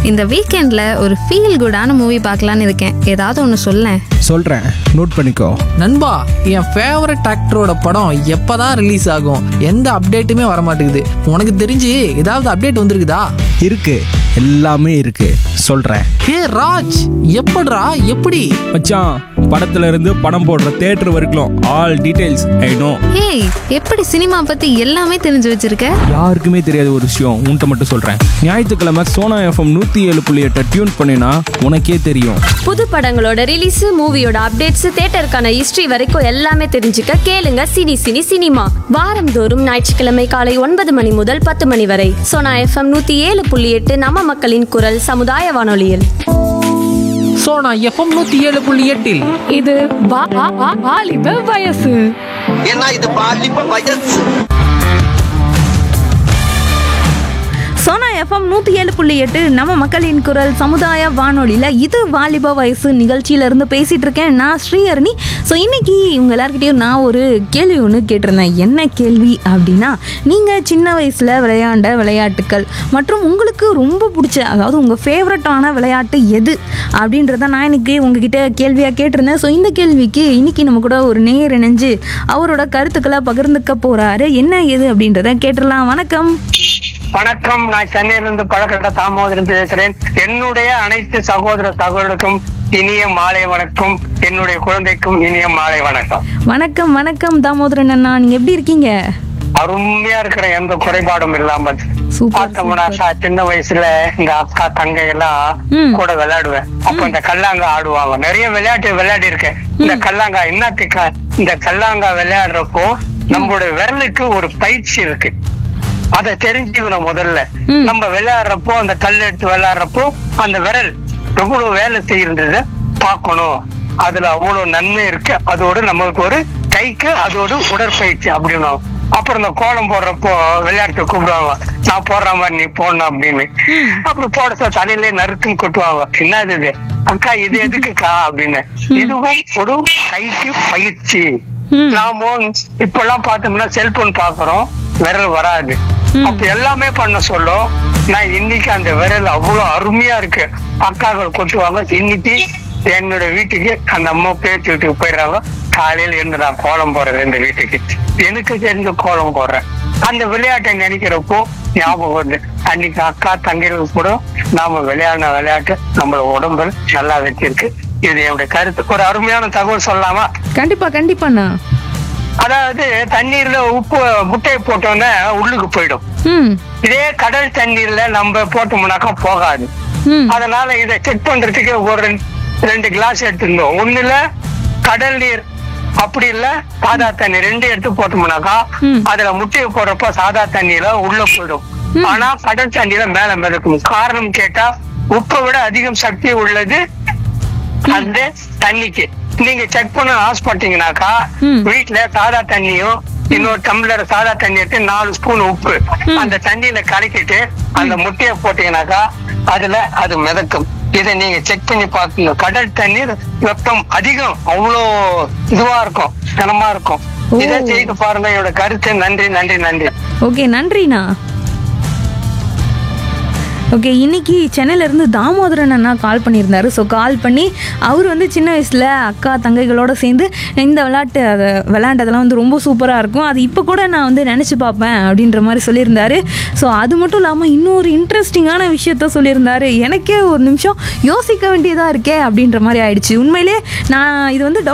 இந்த வீக்கெண்டில் ஒரு ஃபீல் குடான மூவி பார்க்கலான்னு இருக்கேன் ஏதாவது ஒன்று சொல்லேன் சொல்கிறேன் நோட் பண்ணிக்கோ நண்பா என் ஃபேவரட் ஆக்டரோட படம் எப்பதான் ரிலீஸ் ஆகும் எந்த அப்டேட்டுமே வர மாட்டேங்குது உனக்கு தெரிஞ்சு ஏதாவது அப்டேட் வந்திருக்குதா இருக்கு எல்லாமே இருக்கு சொல்கிறேன் ஹே ராஜ் எப்படிடா எப்படி மச்சான் படத்துல இருந்து படம் போடுற தேட்டர் வரைக்கும் ஆல் டீடைல்ஸ் ஐ நோ ஏய் எப்படி சினிமா பற்றி எல்லாமே தெரிஞ்சு வச்சிருக்க யாருக்குமே தெரியாத ஒரு விஷயம் உன்கிட்ட மட்டும் சொல்கிறேன் ஞாயிற்றுக்கிழமை சோனா எஃப்எம் நூற்றி ஏழு புள்ளி எட்டை டியூன் பண்ணினா உனக்கே தெரியும் புது படங்களோட ரிலீஸ் மூவியோட அப்டேட்ஸ் தேட்டருக்கான ஹிஸ்டரி வரைக்கும் எல்லாமே தெரிஞ்சுக்க கேளுங்க சினி சினி சினிமா வாரந்தோறும் ஞாயிற்றுக்கிழமை காலை ஒன்பது மணி முதல் பத்து மணி வரை சோனா எஃப்எம் நூத்தி ஏழு புள்ளி எட்டு நம்ம மக்களின் குரல் சமுதாய வானொலியில் ஸோ நான் எஃப்எம் நூற்றி ஏழு புள்ளி எட்டில் இது வா- வா- வா- வாலிப வயசு ஏன்னா இது பாலிப்ப வயசு சோனா எஃப்எம் நூற்றி ஏழு புள்ளி எட்டு நம்ம மக்களின் குரல் சமுதாய வானொலியில் இது வாலிப வயசு நிகழ்ச்சியிலேருந்து பேசிகிட்டு இருக்கேன் நான் ஸ்ரீஹரணி ஸோ இன்னைக்கு உங்கள் எல்லாருக்கிட்டையும் நான் ஒரு கேள்வி ஒன்று கேட்டிருந்தேன் என்ன கேள்வி அப்படின்னா நீங்கள் சின்ன வயசில் விளையாண்ட விளையாட்டுக்கள் மற்றும் உங்களுக்கு ரொம்ப பிடிச்ச அதாவது உங்கள் ஃபேவரட்டான விளையாட்டு எது அப்படின்றத நான் இன்னைக்கு உங்ககிட்ட கேள்வியாக கேட்டிருந்தேன் ஸோ இந்த கேள்விக்கு இன்னைக்கு நம்ம கூட ஒரு நேர் இணைஞ்சு அவரோட கருத்துக்களை பகிர்ந்துக்க போகிறாரு என்ன ஏது அப்படின்றத கேட்டுடலாம் வணக்கம் வணக்கம் நான் சென்னையிலிருந்து பழக்கட்ட தாமோதரன் பேசுறேன் என்னுடைய அனைத்து சகோதர சகோதரருக்கும் இனிய மாலை வணக்கம் என்னுடைய குழந்தைக்கும் இனிய மாலை வணக்கம் வணக்கம் வணக்கம் தாமோதரன் அண்ணா நீங்க எப்படி இருக்கீங்க அருமையா இருக்கிற எந்த குறைபாடும் இல்லாமல் சூப்பர், பார்த்தோம்னா சா- சின்ன வயசுல இந்த அக்கா தங்கை எல்லாம் ம். கூட விளையாடுவேன் அப்ப இந்த கல்லாங்கா ஆடுவாங்க நிறைய விளையாட்டு விளையாடி இருக்கேன் இந்த கல்லாங்கா என்னத்துக்கு இந்த கல்லாங்கா விளையாடுறப்போ நம்மளுடைய விரலுக்கு ஒரு பயிற்சி இருக்கு அதை தெரிஞ்சுக்கணும் முதல்ல ம். நம்ம விளையாடுறப்போ அந்த கல் எடுத்து விளையாடுறப்போ அந்த விரல் எவ்வளவு வேலை செய்யறத பார்க்கணும் அதுல அவ்வளவு நன்மை இருக்கு அதோட நம்மளுக்கு ஒரு கைக்கு அதோட உடற்பயிற்சி அப்படின்னு அப்புறம் இந்த கோலம் போடுறப்போ விளையாட்டு கூப்பிடுவாங்க நான் போடுற மாதிரி நீ போடணும் அப்படின்னு அப்புறம் போட சொல்ல தலையிலே நறுக்குன்னு கொட்டுவாங்க என்னது இது அக்கா இது எதுக்குக்கா அப்படின்னு இதுவும் ஒரு கைக்கு பயிற்சி நாம இப்பெல்லாம் பார்த்தோம்னா செல்போன் பாக்குறோம் விரல் வராது அப்ப எல்லாமே பண்ண சொல்லும் நான் இன்னைக்கு அந்த விரல் அவ்வளவு அருமையா இருக்கு அக்காக்கள் கொட்டுவாங்க இன்னைக்கு என்னோட வீட்டுக்கு அந்த அம்மா பேச்சு வீட்டுக்கு போயிடுறாங்க காலையில இருந்து நான் கோலம் போடுறேன் இந்த வீட்டுக்கு எனக்கு தெரிஞ்ச கோலம் போடுறேன் அந்த விளையாட்டை நினைக்கிறப்போ ஞாபகம் வருது அன்னைக்கு அக்கா தங்கைகள் கூட நாம விளையாடின விளையாட்டு நம்மள உடம்பு நல்லா வச்சிருக்கு இது என்னுடைய கருத்து ஒரு அருமையான தகவல் சொல்லலாமா கண்டிப்பா கண்டிப்பாண்ணா அதாவது தண்ணீர்ல உப்பு முட்டையை போட்டோன்னே உள்ளுக்கு போயிடும் ம் இதே கடல் தண்ணீர்ல நம்ம போட்டோம்னாக்கா போகாது ம் அதனால இதை செக் பண்றதுக்கு ஒரு ரெண்டு- ரெண்டு கிளாஸ் எடுத்துருந்தோம் ஒண்ணுல கடல் நீர் அப்படி இல்ல சாதா தண்ணி ரெண்டு எடுத்து போட்டோம்னாக்கா ம். அதுல முட்டையை போடுறப்போ சாதா தண்ணியில உள்ள போயிடும் ஆனா கடல் தண்ணியில மேல மிதக்கும் காரணம் கேட்டா உப்பை விட அதிகம் சக்தி உள்ளது அந்த தண்ணிக்கு நீங்க செக் பண்ண ஆசைப்பட்டீங்கன்னாக்கா ம். வீட்டுல சாதா தண்ணியும் இன்னொரு டம்ளர் சாதா தண்ணி எடுத்து நாலு ஸ்பூன் உப்பு அந்த தண்ணியில கலக்கிட்டு அந்த முட்டையை போட்டீங்கன்னாக்கா அதுல அது மிதக்கும் இதை நீங்க செக் பண்ணி பாக்குங்க கடல் தண்ணீர் வெப்பம் அதிகம் அவ்வளோ இதுவா இருக்கும் கனமா இருக்கும் இதை செய்து பாருங்க என்னோட கருத்து நன்றி நன்றி நன்றி ஓகே நன்றிண்ணா ஓகே இன்னைக்கு சென்னையிலேருந்து தாமோதரன் அண்ணா கால் பண்ணியிருந்தாரு ஸோ கால் பண்ணி அவர் வந்து சின்ன வயசில் அக்கா தங்கைகளோட சேர்ந்து இந்த விளையாட்டு அதை விளையாண்டதெல்லாம் வந்து ரொம்ப சூப்பராக இருக்கும் அது இப்போ கூட நான் வந்து நினச்சி பார்ப்பேன் அப்படின்ற மாதிரி சொல்லியிருந்தாரு ஸோ அது மட்டும் இல்லாமல் இன்னொரு இன்ட்ரெஸ்டிங்கான விஷயத்த சொல்லியிருந்தாரு எனக்கே ஒரு நிமிஷம் யோசிக்க வேண்டியதாக இருக்கே அப்படின்ற மாதிரி ஆயிடுச்சு உண்மையிலே நான் இது வந்து